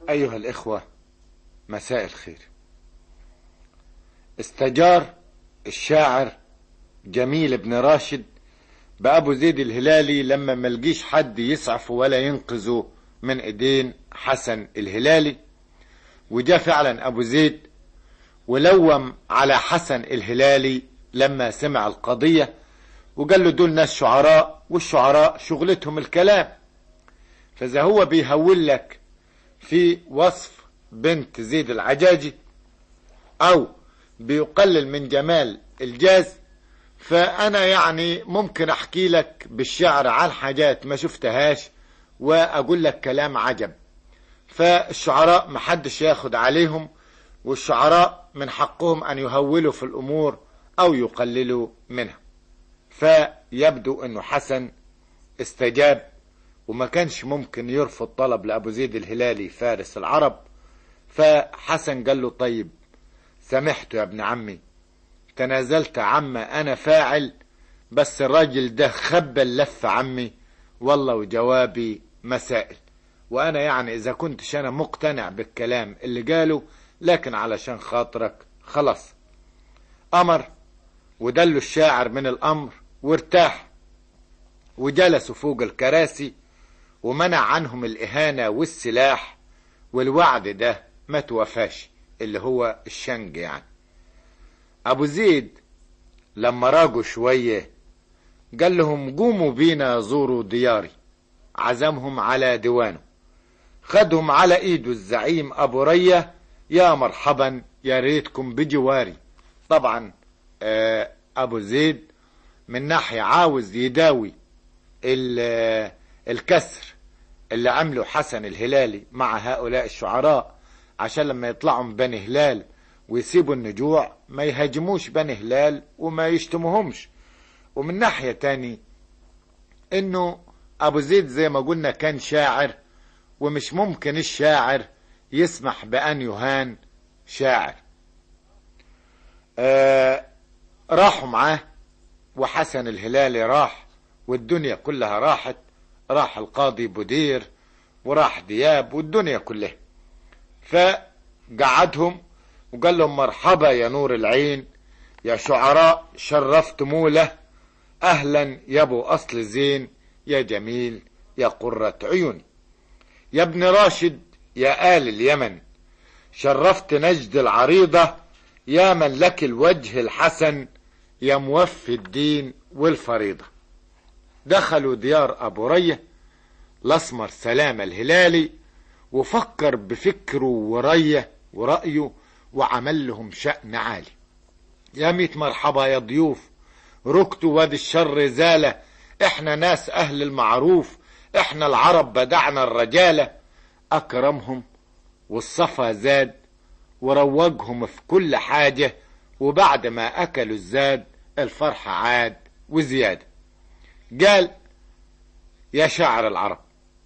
أيها الإخوة مساء الخير استجار الشاعر جميل بن راشد بأبو زيد الهلالي لما ملقيش حد يسعفه ولا ينقذه من ايدين حسن الهلالي وجاء فعلا أبو زيد ولوم على حسن الهلالي لما سمع القضية وقال له دول ناس شعراء والشعراء شغلتهم الكلام فإذا هو بيهول لك في وصف بنت زيد العجاجي أو بيقلل من جمال الجاز فأنا يعني ممكن أحكي لك بالشعر عن حاجات ما شفتهاش وأقول لك كلام عجب فالشعراء محدش ياخد عليهم والشعراء من حقهم أن يهولوا في الأمور أو يقللوا منها فيبدو أنه حسن استجاب وما كانش ممكن يرفض طلب لأبو زيد الهلالي فارس العرب فحسن قال له طيب سامحته يا ابن عمي تنازلت عما أنا فاعل بس الراجل ده خبى اللف عمي والله وجوابي مسائل وأنا يعني إذا كنتش أنا مقتنع بالكلام اللي قاله لكن علشان خاطرك خلاص أمر ودلوا الشاعر من الأمر وارتاح وجلسوا فوق الكراسي ومنع عنهم الإهانة والسلاح والوعد ده ما توفاش اللي هو الشنج يعني أبو زيد لما راجوا شوية قال لهم قوموا بينا زوروا دياري عزمهم على ديوانه خدهم على ايده الزعيم ابو رية يا مرحبا يا ريتكم بجواري طبعا آه ابو زيد من ناحية عاوز يداوي الكسر اللي عمله حسن الهلالي مع هؤلاء الشعراء عشان لما يطلعوا من بني هلال ويسيبوا النجوع ما يهاجموش بني هلال وما يشتموهمش ومن ناحية تاني انه ابو زيد زي ما قلنا كان شاعر ومش ممكن الشاعر يسمح بان يهان شاعر آه راحوا معاه وحسن الهلالي راح والدنيا كلها راحت راح القاضي بدير وراح دياب والدنيا كلها فقعدهم وقال لهم مرحبا يا نور العين يا شعراء شرفتموا له اهلا يا ابو اصل زين يا جميل يا قرة عيوني يا ابن راشد يا آل اليمن شرفت نجد العريضة يا من لك الوجه الحسن يا موفي الدين والفريضة دخلوا ديار أبو ريه الأسمر سلام الهلالي وفكر بفكره وريه ورأيه وعمل لهم شأن عالي يا ميت مرحبا يا ضيوف ركتوا وادي الشر زالة احنا ناس اهل المعروف احنا العرب بدعنا الرجالة اكرمهم والصفا زاد وروجهم في كل حاجة وبعد ما اكلوا الزاد الفرحة عاد وزيادة قال يا شاعر العرب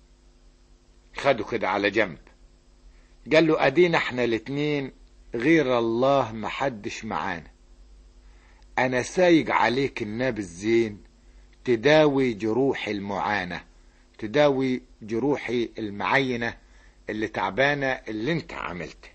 خدوا كده على جنب قال له ادينا احنا الاتنين غير الله محدش معانا انا سايق عليك الناب الزين تداوي جروح المعاناة تداوي جروحي المعينة اللي تعبانة اللي انت عملته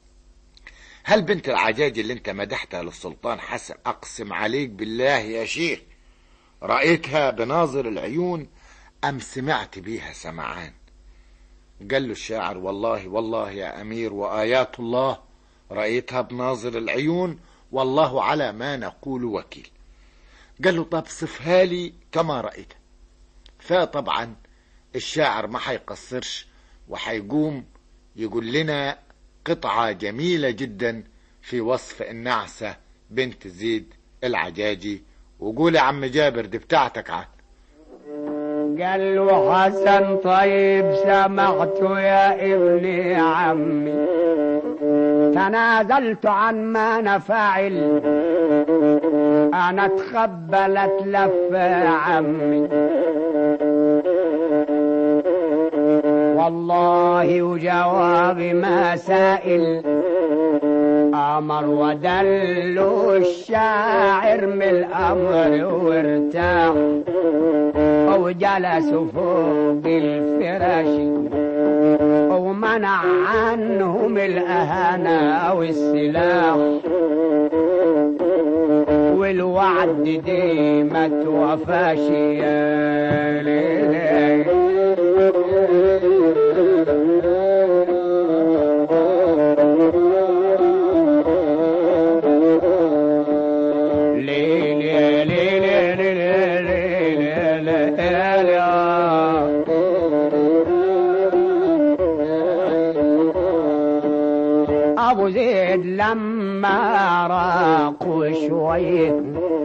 هل بنت العجاج اللي انت مدحتها للسلطان حسن اقسم عليك بالله يا شيخ رأيتها بناظر العيون ام سمعت بيها سمعان قال له الشاعر والله والله يا امير وايات الله رأيتها بناظر العيون والله على ما نقول وكيل قال له طب صفها لي كما رأيتها فطبعا الشاعر ما حيقصرش وحيقوم يقول لنا قطعة جميلة جدا في وصف النعسة بنت زيد العجاجي وقول يا عم جابر دي بتاعتك عاد قال له حسن طيب سمعت يا ابني عمي تنازلت عن ما انا فاعل انا تخبلت لف عمي والله وجوابي ما سائل امر ودلوا الشاعر من الامر وارتاح وجلسوا فوق الفراش ومنع عنهم الأهانة والسلاح والوعد دي ما توفاش يا ليلي ليلي ليلي ليلي ليلي ليلي ابو زيد لما راقوا شويه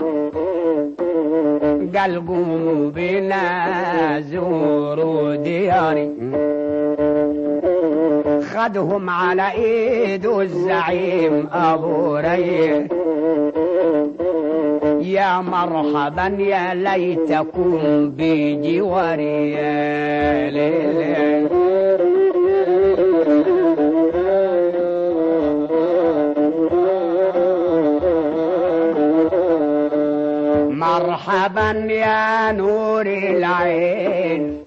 قال قوموا بنا زوروا دياري خدهم على ايده الزعيم ابو ريه يا مرحبا يا ليتكم بجواري يا ليلي مرحبا يا نور العين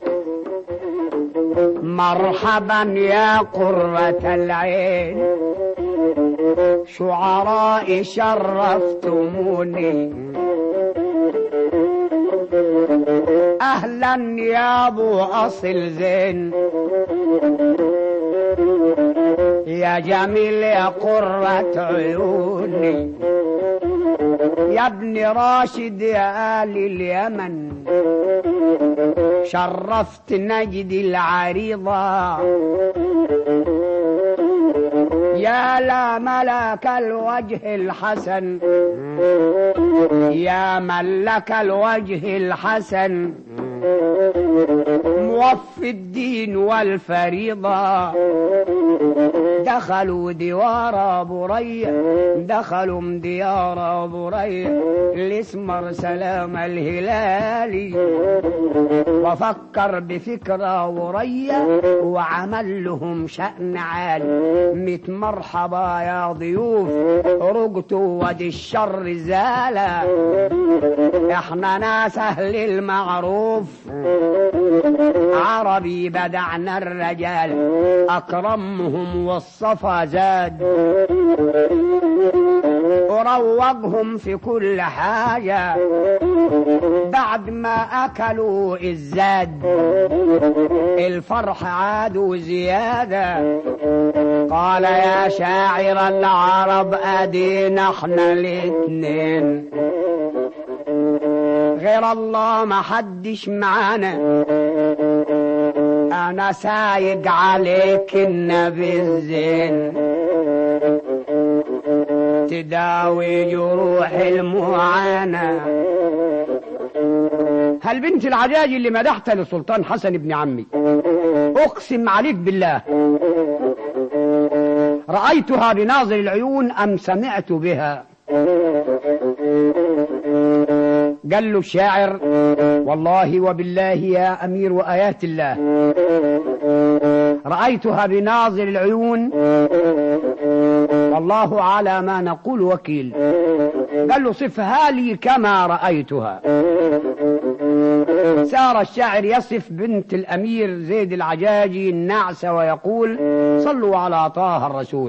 مرحبا يا قرة العين شعراء شرفتموني اهلا يا ابو اصل زين يا جميل يا قرة عيوني يا ابن راشد يا آل اليمن شرفت نجد العريضة يا لا ملك الوجه الحسن يا ملك الوجه الحسن موفي الدين والفريضة دخلوا ديار ابو ريح دخلوا ديار ابو ريح الاسمر سلام الهلالي وفكر بفكرة ورية وعمل لهم شأن عالي ميت مرحبا يا ضيوف رقتوا ودي الشر زالة احنا ناس اهل المعروف عربي بدعنا الرجال اكرمهم والصفا زاد وروقهم في كل حاجة بعد ما اكلوا الزاد الفرح عادوا زيادة قال يا شاعر العرب ادينا احنا الاتنين غير الله ما حدش معانا انا سايق عليك النبي الزين تداوي جروح المعاناة هل بنت العجاج اللي مدحتها لسلطان حسن ابن عمي اقسم عليك بالله رأيتها بناظر العيون ام سمعت بها قال له الشاعر والله وبالله يا أمير وآيات الله رأيتها بناظر العيون والله على ما نقول وكيل قال له صفها لي كما رأيتها سار الشاعر يصف بنت الأمير زيد العجاجي النعسة ويقول صلوا على طه الرسول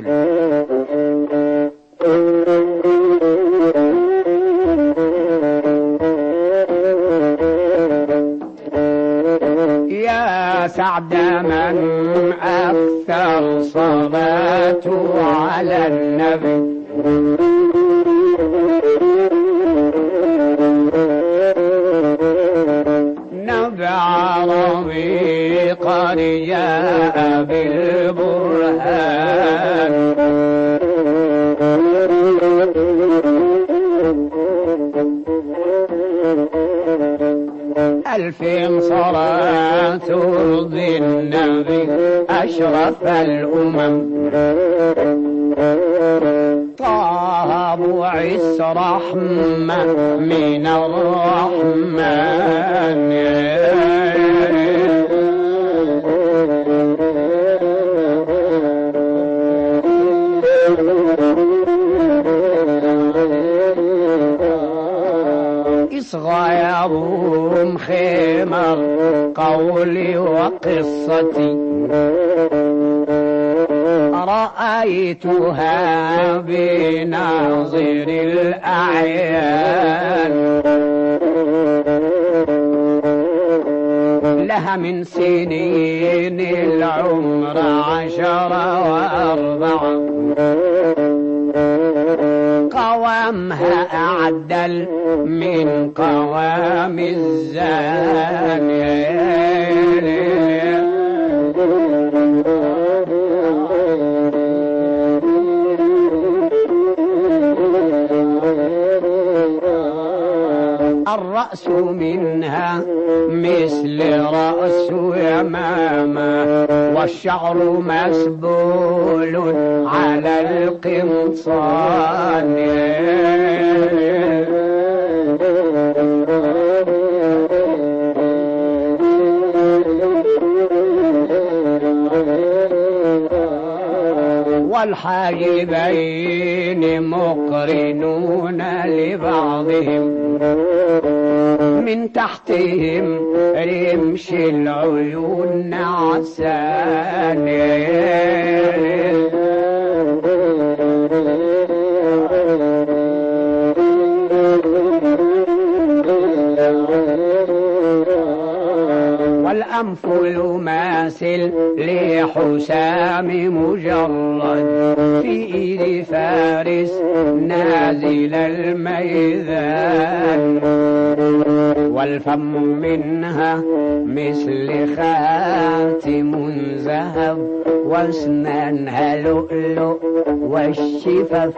يا سعد من أكثر صلاته على النبي نبي عربي قد جاء بالبرهان ألف صلاة ترضي النبي أشرف الأمم طه أبو عيسى رحمة من الرحمن اصغى يا ابو لهم خمر قولي وقصتي رأيتها بناظر الأعيان لها من سنين العمر عشرة وأربعة قوامها أعدل من قوام الزاني الرأس منها مثل رأس يمامة والشعر مسبول على القمصان والحاجبين مقرنون لبعضهم من تحتهم رمش العيون نعسان والأنف يماثل لحسام مجرد في إيد فارس نازل الميدان والفم منها مثل خاتم ذهب واسنانها لؤلؤ والشفف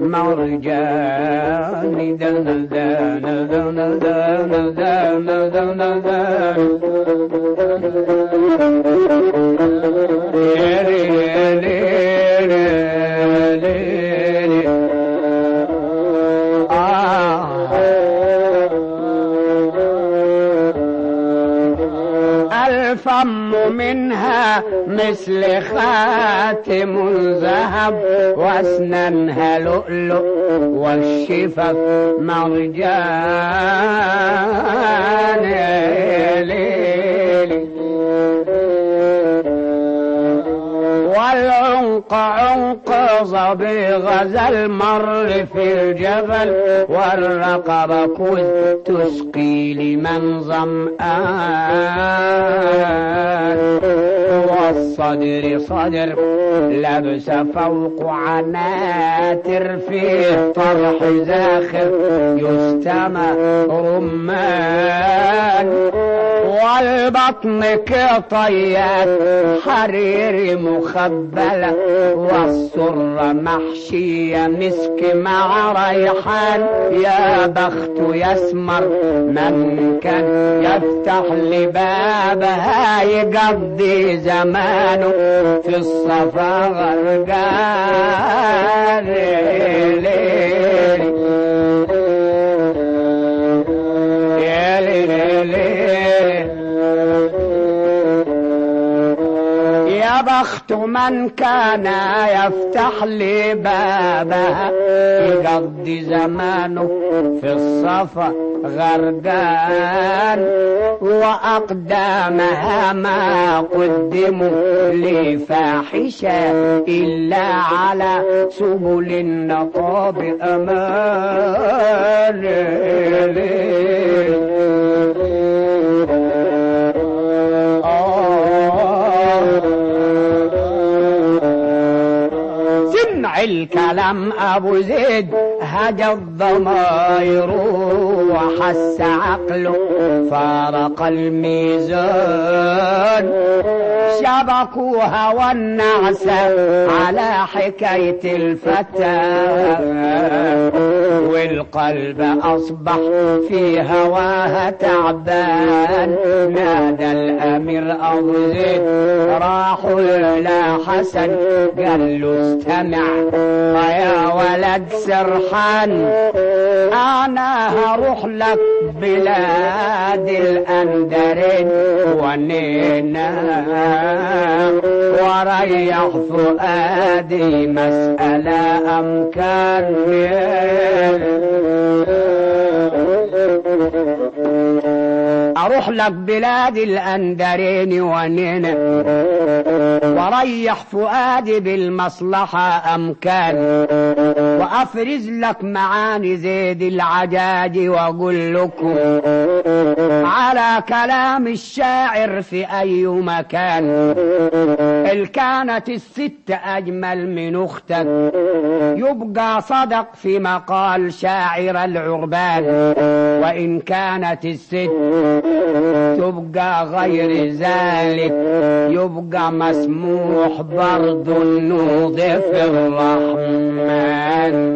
مرجان دن دن دن دن دن دن دن الفم منها مثل خاتم ذهب واسنانها لؤلؤ والشفف مرجان ليلي والعنق عنق ظبيغ المر في الجبل والرقبة كذ تسقي لمن ظمآن والصدر صدر لبس فوق عناتر فيه طرح زاخر يستمع رمان والبطن كطيات حرير مخبلة والسرة محشية مسك مع ريحان يا بخت يسمر من كان يفتح لبابها يقضي زمانه في الصفا غرقان ليلي يا ليلي يا بخت من كان يفتح لي بابها يقضي زمانه في الصفا غرقان وأقدامها ما قدموا لفاحشة إلا على سبل النقاب أمان سمع الكلام ابو زيد هدى الضماير وحس عقله فارق الميزان شبكوها والنعس على حكاية الفتى والقلب أصبح في هواها تعبان نادى الأمير أبو زيد راحوا إلى حسن قال له استمع يا ولد سرحان أنا هروح لك بلاد الأندرين ونينا وريح فؤادي مسألة أمكان اروح لك بلاد الاندرين ونينا وريح فؤادي بالمصلحة امكان وافرز لك معاني زيد العجاج واقول لكم على كلام الشاعر في اي مكان ال كانت الست اجمل من اختك يبقى صدق في مقال شاعر العربان وان كانت الست تبقى غير ذلك يبقى مسموح برضو نضيف الرحمن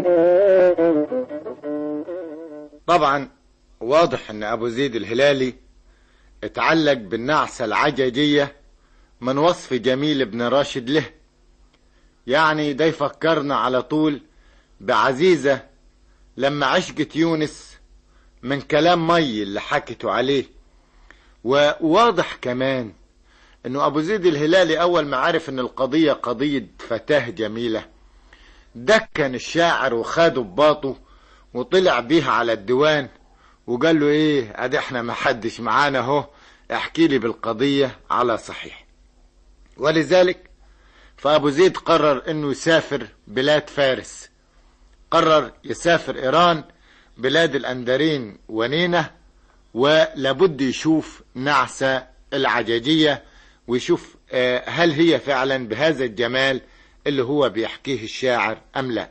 طبعا واضح ان ابو زيد الهلالي اتعلق بالنعسة العججية من وصف جميل بن راشد له يعني ده يفكرنا على طول بعزيزة لما عشقت يونس من كلام مي اللي حكته عليه وواضح كمان انه ابو زيد الهلالي اول ما عرف ان القضية قضية فتاة جميلة دكن الشاعر وخده بباطه وطلع بيها على الديوان وقال له ايه ادي احنا ما حدش معانا اهو احكي لي بالقضية على صحيح ولذلك فابو زيد قرر انه يسافر بلاد فارس قرر يسافر ايران بلاد الاندرين ونينة ولابد يشوف نعسة العجاجية ويشوف آه، هل هي فعلا بهذا الجمال اللي هو بيحكيه الشاعر ام لا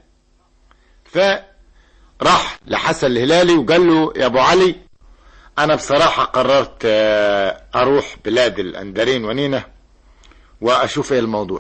فراح لحسن الهلالي وقال له يا ابو علي انا بصراحة قررت آه، اروح بلاد الاندرين ونينة واشوف ايه الموضوع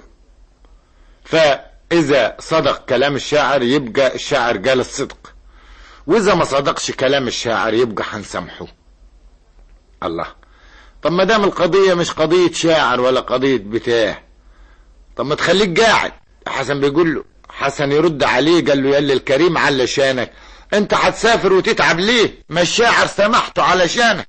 فاذا صدق كلام الشاعر يبقى الشاعر قال الصدق واذا ما صدقش كلام الشاعر يبقى هنسامحه الله طب ما دام القضية مش قضية شاعر ولا قضية بتاع طب ما تخليك قاعد حسن بيقول له حسن يرد عليه قال له يلي الكريم على شانك انت هتسافر وتتعب ليه ما الشاعر سمحته على شانك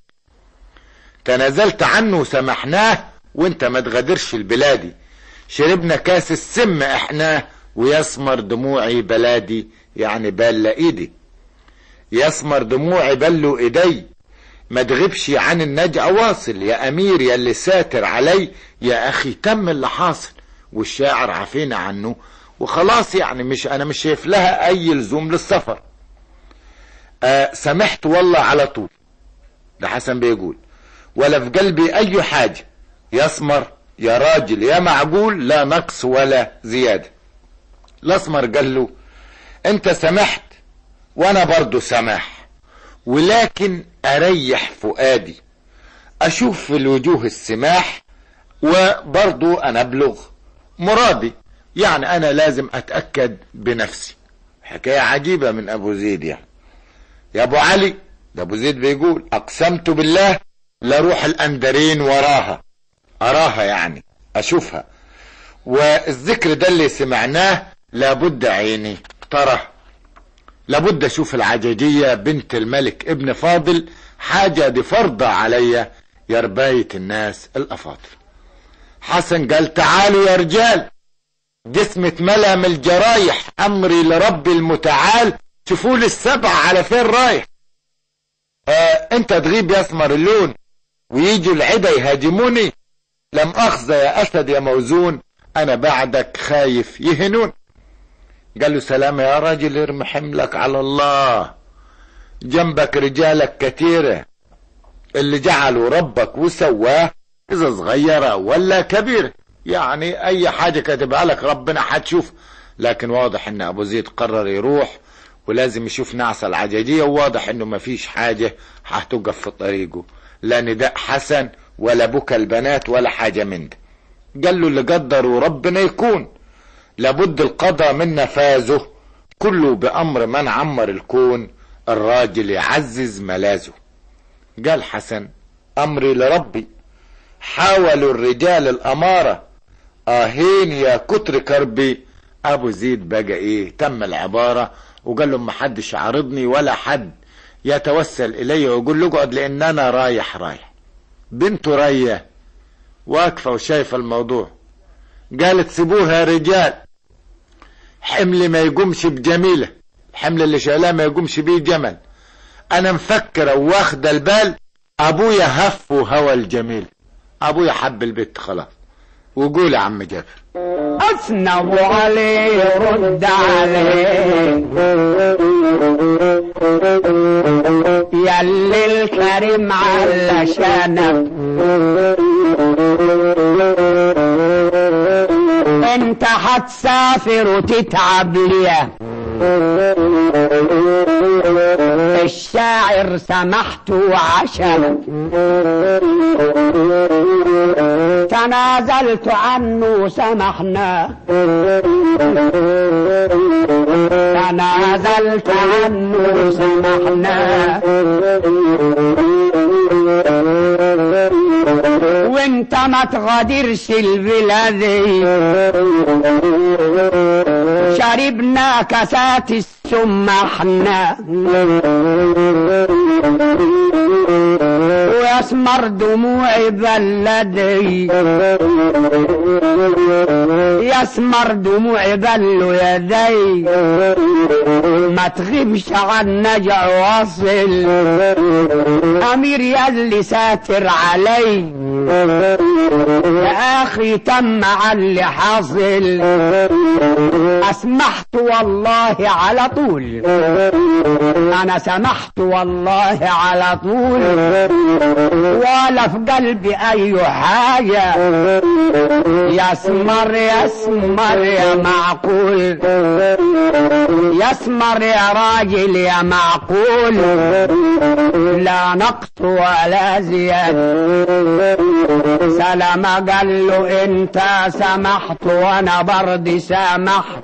تنازلت عنه وسمحناه وانت ما تغادرش البلادي شربنا كاس السم احناه ويسمر دموعي بلادي يعني بل ايدي يسمر دموعي بلوا ايدي ما تغيبش عن النجع واصل يا امير يا اللي ساتر علي يا اخي تم اللي حاصل والشاعر عفينا عنه وخلاص يعني مش انا مش شايف لها اي لزوم للسفر آه سمحت والله على طول ده حسن بيقول ولا في قلبي اي حاجة يسمر يا راجل يا معقول لا نقص ولا زيادة الاسمر قال له انت سمحت وانا برضو سماح ولكن اريح فؤادي اشوف في الوجوه السماح وبرضو انا ابلغ مرادي يعني انا لازم اتأكد بنفسي حكاية عجيبة من ابو زيد يعني يا ابو علي ده ابو زيد بيقول اقسمت بالله لاروح الاندرين وراها اراها يعني اشوفها والذكر ده اللي سمعناه لابد عيني ترى لابد اشوف العجاجية بنت الملك ابن فاضل حاجة دي فرضة عليا يا رباية الناس الافاضل حسن قال تعالوا يا رجال جسمي اتملى من الجرايح امري لرب المتعال شوفوا لي السبع على فين رايح آه انت تغيب يا اسمر اللون ويجوا العدا يهاجموني لم اخذ يا اسد يا موزون انا بعدك خايف يهنون قال له سلام يا راجل ارمي حملك على الله جنبك رجالك كتيرة اللي جعلوا ربك وسواه اذا صغيرة ولا كبيرة يعني اي حاجة كاتبها لك ربنا حتشوف لكن واضح ان ابو زيد قرر يروح ولازم يشوف نعسة العجاجية وواضح انه ما فيش حاجة هتقف في طريقه لا نداء حسن ولا بكى البنات ولا حاجة من ده قال له اللي قدروا ربنا يكون لابد القضاء من نفاذه كله بأمر من عمر الكون الراجل يعزز ملاذه قال حسن أمري لربي حاولوا الرجال الأمارة آهين يا كتر كربي أبو زيد بقى إيه تم العبارة وقال له محدش عارضني ولا حد يتوسل إلي ويقول له اقعد لأن أنا رايح رايح بنته رية واقفة وشايفة الموضوع قالت سيبوها يا رجال حمل ما يقومش بجميلة الحمل اللي شايلاه ما يقومش بيه جمل انا مفكرة واخدة البال ابويا هف وهوى الجميل ابويا حب البت خلاص وقول يا عم جابر اثنب عليه رد عليه يلي الكريم على شانك انت هتسافر وتتعب ليه الشاعر سمحت عشانك تنازلت عنه سمحنا تنازلت عنه سمحنا وانت ما تغادرش البلاد شربنا كاسات السم احنا ويسمر دموعي بلدي يسمر دموعي بل يدي ما تغيبش عن نجع واصل امير يلي ساتر علي يا اخي تم على اللي حاصل اسمحت والله على طول انا سمحت والله على طول ولا في قلبي اي حاجة يسمر يسمر يا معقول يسمر يا راجل يا معقول لا نقص ولا زيادة سلام قال له انت سمحت وانا برضي سامحت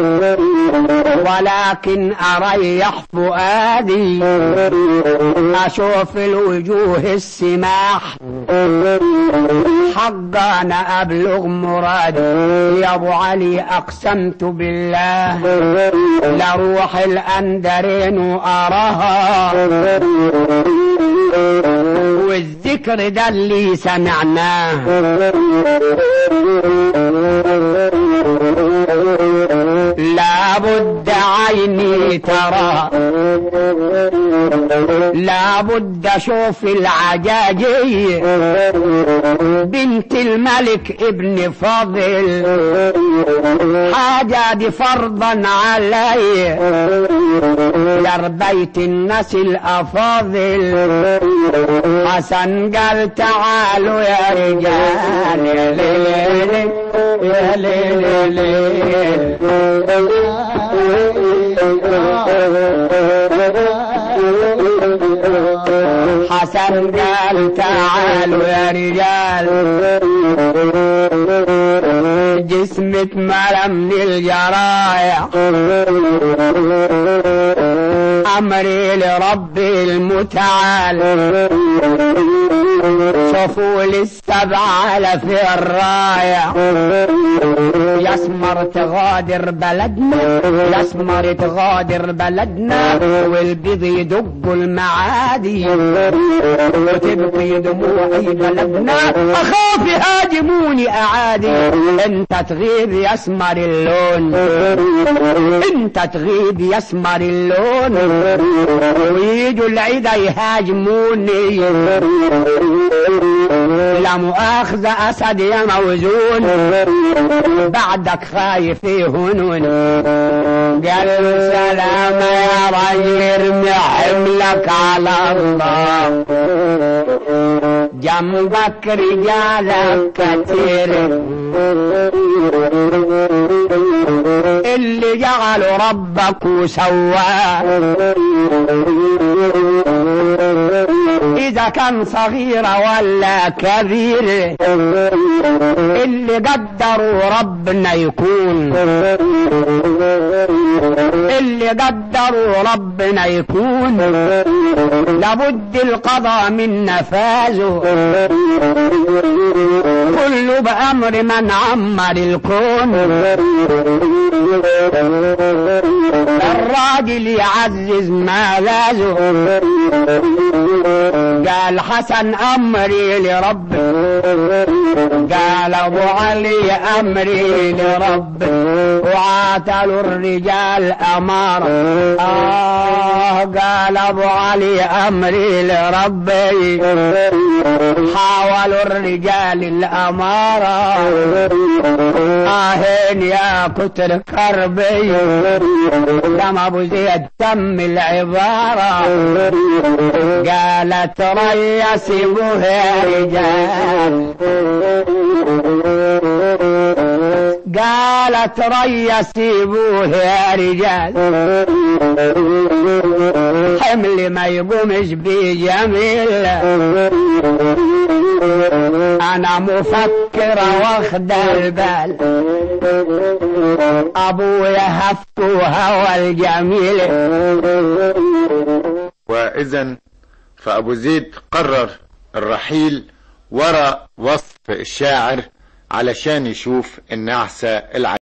ولكن اريح فؤادي اشوف الوجوه السماح حق انا ابلغ مرادي يا ابو علي اقسمت بالله لروح الاندرين واراها والذكر ده اللي سمعناه لابد عيني ترى لابد اشوف العجاجي بنت الملك ابن فاضل حاجة دي فرضا علي لربيت الناس الافاضل حسن قال تعالوا يا رجال يا ليل يا ليل حسن قال تعالوا يا رجال جسمك ملا من الجرايح امري لربي المتعال شوفوا للسبعة في الراية يسمر تغادر بلدنا يسمر تغادر بلدنا والبيض يدق المعادي وتبقي دموعي بلدنا اخاف يهاجموني اعادي انت تغيب يسمر اللون انت تغيب يسمر اللون ويجوا العيدة يهاجموني لا مؤاخذة أسد يا موزون بعدك خايف يهونون قال له سلام يا رجل ارمي حملك على الله جنبك رجالك كتير اللي جعلوا ربك وسواه إذا كان صغير ولا كبير اللي قدروا ربنا يكون اللي قدروا ربنا يكون لابد القضاء من نفاذه كله بأمر من عمر الكون الراجل يعزز ما لازه قال حسن امري لربي قال ابو علي امري لربي وعاتلوا الرجال امارة آه قال ابو علي امري لربي حاولوا الرجال الامارة آهين يا كتر كربي دم ابو زيد تم العبارة قالت ريس يا رجال قالت ريس يا رجال حمل ما يقومش بجميل انا مفكرة واخد البال ابويا هفته هوى الجميل وإذا فأبو زيد قرر الرحيل وراء وصف الشاعر علشان يشوف النعسة العجيبة